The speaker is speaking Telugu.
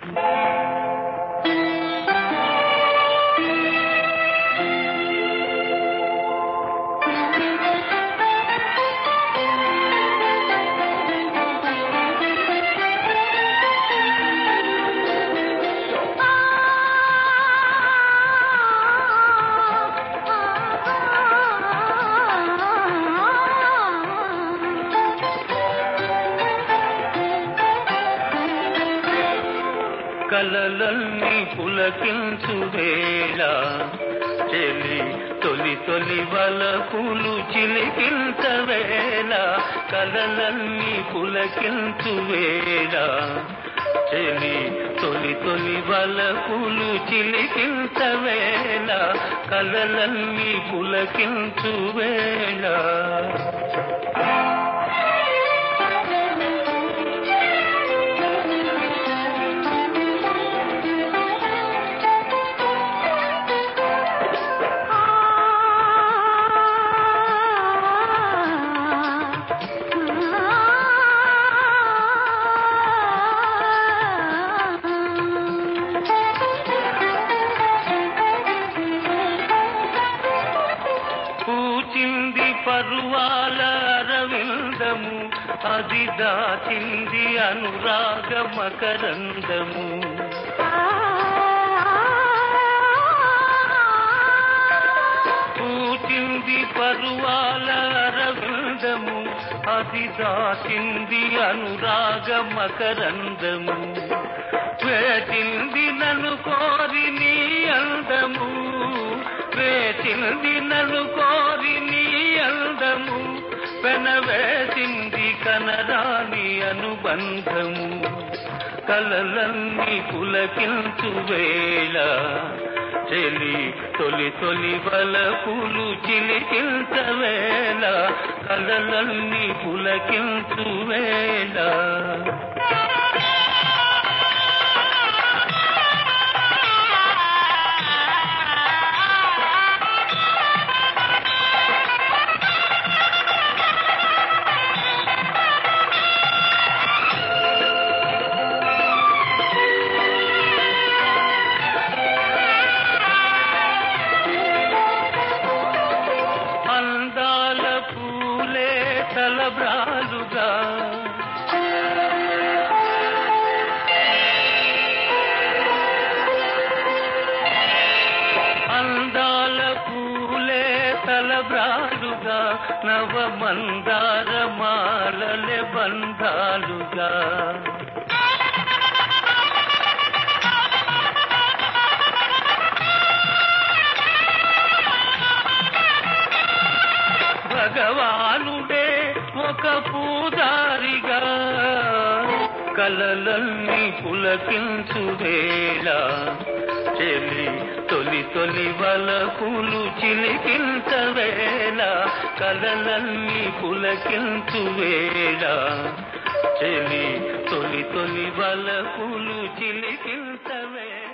కలలన్నీ పులకించు వేళ చెలి తొలి తొలి వలపులు చిలికించ వేళ కలలన్నీ పులకించు వేళ చెలి తొలి తొలి వలపులు చిలికించ వేళ కలలన్నీ పులకించు వేళ పూచింది పరువాల అరవిందము అది దాచింది అనురాగ మకరందము పూచింది పరువాల అరవిందము అది దాచింది అనురాగ మకరందము వేచింది నన్ను కోరి నీ అందము వేచింది నన్ను కోరి నీ అందము పెనవేసింది కనరాని అనుబంధము కలలన్నీ పులకించు వేళ చెలి తొలి తొలి వలపులు చిలికించ వేళ కలలన్నీ పులకించు వేళ అందాల పూలే తలబ్రాలుగా అందాల పూలే తలబ్రాలుగా నవ మందార మాలలే బంధాలుగా భగవానుడే ఒక పూజారిగా కలలన్నీ పులకించు వేళ చెలి తొలి తొలి వలపులు చిలికించ వేళ కలలన్నీ పులకించు వేళ చెలి తొలి తొలి వలపులు చిలికించ వేళ